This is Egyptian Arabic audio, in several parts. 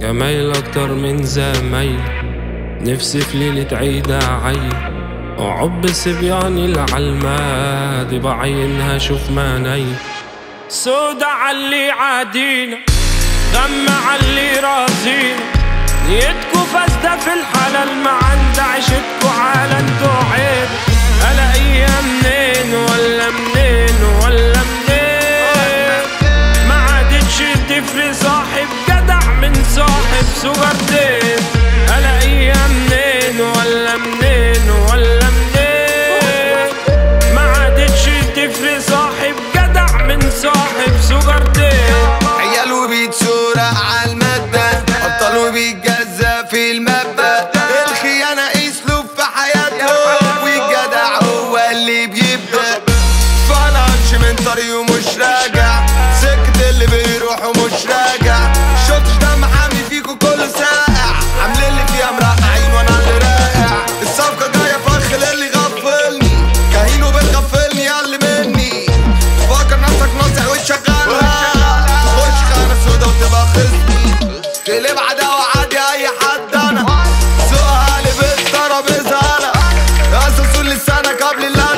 جمايل أكتر من زمايل نفسي في ليلة عيد عيد وعب صبيان العلمة دي بعينها شوف ما نايم سودا عاللي عادينا غم عاللي رازينا نيتكو فاسدة في الحلال ما عند عشتكو على انتو عيب الاقيها منين ولا منين ولا منين ما عادتش تفرق صاحب جدع من صاحب سوغرتين الاقيها منين ولا منين ولا منين ما عادتش تفرق صاحب جدع من صاحب سوغرتين عيال وبيتسرق على المادة أبطال وبيتجزى في المبدأ الخيانة اسلوب في حياتهم والجدع هو اللي بيبدأ فلانش من طريقه مش راجع سكت اللي بيروح ومش راجع شفتش دم حامي فيكو كله ساقع عامل اللي فيها مرقعين وانا اللي راقع الصفقة جاية فخ اللي غفلني كاهين وبتغفلني يا اللي مني فاكر نفسك ناصح وتشغلها تخش خانة سودا وتبقى خصمي تقلب عداوة عادي أي حد أنا سوقها اللي بالترابيزة أنا أسس لسانك قبل اللات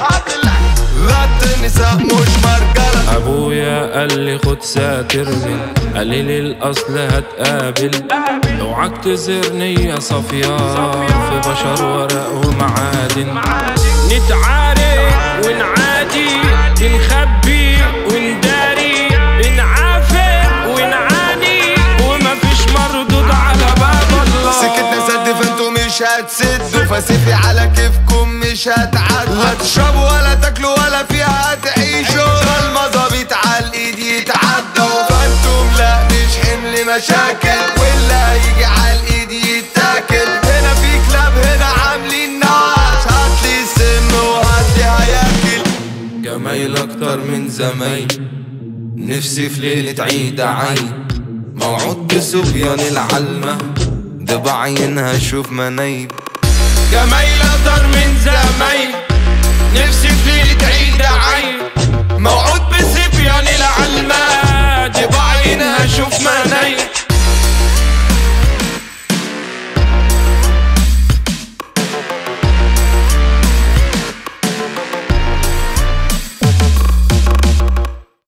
غط النساء مش مرجلة ابويا قال لي خد ساتر من قليل الاصل هتقابل اوعك تزرني يا صفيا في بشر ورق ومعادن نتعارك ونعادي بنخبي ونداري بنعافر ونعاني ومفيش مردود على باب الله سكتنا سد فانتوا مش هتسدوا فسيفي على كيفكم مش هتعدوا هتشربوا ولا تاكلوا ولا فيها هتعيشوا المظابيط على الايد يتعدوا فانتم لا مش حمل مشاكل واللي هيجي على الايد يتاكل هنا في كلاب هنا عاملين نعش هاتلي سم وهاتلي هياكل جمايل اكتر من زمايل نفسي في ليلة عيد عين موعود بصبيان العلمة ده بعينها شوف منايب جمايل اكتر من زمايل نفسي في ليلة عيد عين موعود بصبيان العلمة